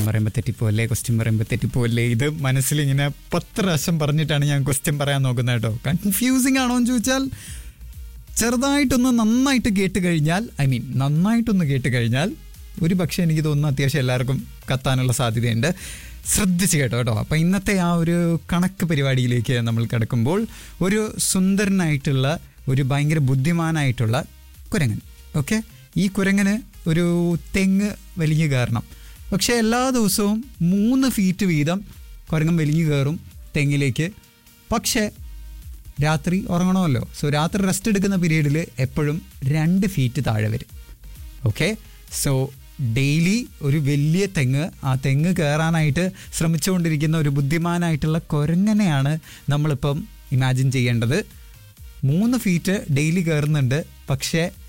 പറയുമ്പോൾ തെറ്റിപ്പോല്ലേ ക്വസ്റ്റ്യൻ പറയുമ്പോൾ തെറ്റിപ്പോല്ലേ ഇത് മനസ്സിലിങ്ങനെ പത്ത് പ്രാവശ്യം പറഞ്ഞിട്ടാണ് ഞാൻ ക്വസ്റ്റ്യൻ പറയാൻ നോക്കുന്നത് കേട്ടോ കൺഫ്യൂസിങ് ആണോ എന്ന് ചോദിച്ചാൽ ചെറുതായിട്ടൊന്ന് നന്നായിട്ട് കേട്ട് കഴിഞ്ഞാൽ ഐ മീൻ നന്നായിട്ടൊന്ന് കേട്ട് കഴിഞ്ഞാൽ ഒരു പക്ഷേ എനിക്ക് തോന്നുന്നു അത്യാവശ്യം എല്ലാവർക്കും കത്താനുള്ള സാധ്യതയുണ്ട് ശ്രദ്ധിച്ച് കേട്ടോ കേട്ടോ അപ്പം ഇന്നത്തെ ആ ഒരു കണക്ക് പരിപാടിയിലേക്ക് നമ്മൾ കിടക്കുമ്പോൾ ഒരു സുന്ദരനായിട്ടുള്ള ഒരു ഭയങ്കര ബുദ്ധിമാനായിട്ടുള്ള കുരങ്ങൻ ഓക്കെ ഈ കുരങ്ങന് ഒരു തെങ്ങ് വലിഞ്ഞു കയറണം പക്ഷേ എല്ലാ ദിവസവും മൂന്ന് ഫീറ്റ് വീതം കുരങ്ങൻ വലിഞ്ഞു കയറും തെങ്ങിലേക്ക് പക്ഷേ രാത്രി ഉറങ്ങണമല്ലോ സോ രാത്രി റെസ്റ്റ് എടുക്കുന്ന പീരീഡിൽ എപ്പോഴും രണ്ട് ഫീറ്റ് താഴെ വരും ഓക്കെ സോ ഡെയിലി ഒരു വലിയ തെങ്ങ് ആ തെങ്ങ് കയറാനായിട്ട് ശ്രമിച്ചുകൊണ്ടിരിക്കുന്ന ഒരു ബുദ്ധിമാനായിട്ടുള്ള കുരങ്ങനെയാണ് നമ്മളിപ്പം ഇമാജിൻ ചെയ്യേണ്ടത് മൂന്ന് ഫീറ്റ് ഡെയിലി കയറുന്നുണ്ട് പക്ഷേ